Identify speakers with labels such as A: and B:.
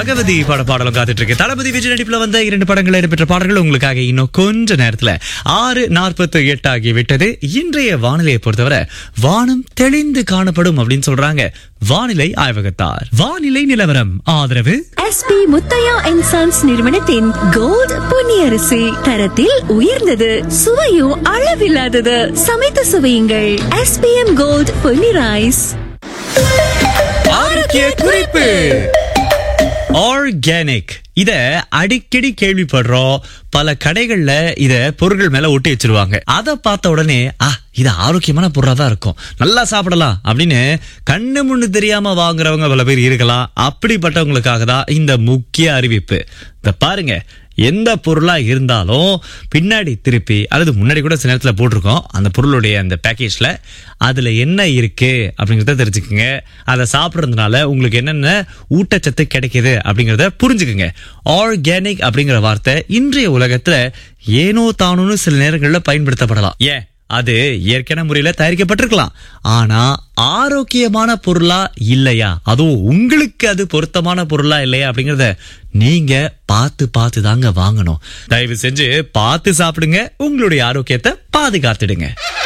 A: பகவதி பட பாடலும் காத்துட்டு இருக்கு தளபதி விஜய் நடிப்புல வந்த இரண்டு படங்கள் இடம்பெற்ற பாடல்கள் உங்களுக்காக இன்னும் கொஞ்ச நேரத்துல ஆறு நாற்பத்தி எட்டு ஆகி விட்டது இன்றைய வானிலையை பொறுத்தவரை வானம் தெளிந்து காணப்படும் அப்படின்னு சொல்றாங்க வானிலை ஆய்வகத்தார் வானிலை நிலவரம் ஆதரவு
B: எஸ்பி முத்தையா அண்ட் சன்ஸ் நிறுவனத்தின் கோல்ட் பொன்னியரிசி தரத்தில் உயர்ந்தது சுவையும் அளவில்லாதது சமைத்து சுவையுங்கள் எஸ்பிஎம் கோல்ட் பொன்னி ரைஸ்
A: ஆரோக்கிய குறிப்பு ஆர்கானிக் இத அடிக்கடி கேள்விப்படுறோம் பல கடைகள்ல இத பொருட்கள் மேல ஒட்டி வச்சிருவாங்க அத பார்த்த உடனே ஆ இது ஆரோக்கியமான பொருளா தான் இருக்கும் நல்லா சாப்பிடலாம் அப்படின்னு கண்ணு முன்னு தெரியாம வாங்குறவங்க பல பேர் இருக்கலாம் அப்படிப்பட்டவங்களுக்காக தான் இந்த முக்கிய அறிவிப்பு இத பாருங்க எந்த பொருளா இருந்தாலும் பின்னாடி திருப்பி அல்லது முன்னாடி கூட சில நேரத்துல போட்டிருக்கோம் அந்த பொருளுடைய அந்த பேக்கேஜ்ல அதுல என்ன இருக்கு அப்படிங்கறத தெரிஞ்சுக்குங்க அதை சாப்பிடுறதுனால உங்களுக்கு என்னென்ன ஊட்டச்சத்து கிடைக்குது அப்படிங்கறத புரிஞ்சுக்குங்க ஆர்கானிக் அப்படிங்கிற வார்த்தை இன்றைய உலகத்துல ஏனோ தானோன்னு சில நேரங்கள்ல பயன்படுத்தப்படலாம் ஏன் அது இயற்கையான முறையில தயாரிக்கப்பட்டிருக்கலாம் ஆனா ஆரோக்கியமான பொருளா இல்லையா அதுவும் உங்களுக்கு அது பொருத்தமான பொருளா இல்லையா அப்படிங்கறத நீங்க பார்த்து பார்த்து தாங்க வாங்கணும் தயவு செஞ்சு பார்த்து சாப்பிடுங்க உங்களுடைய ஆரோக்கியத்தை பாதுகாத்துடுங்க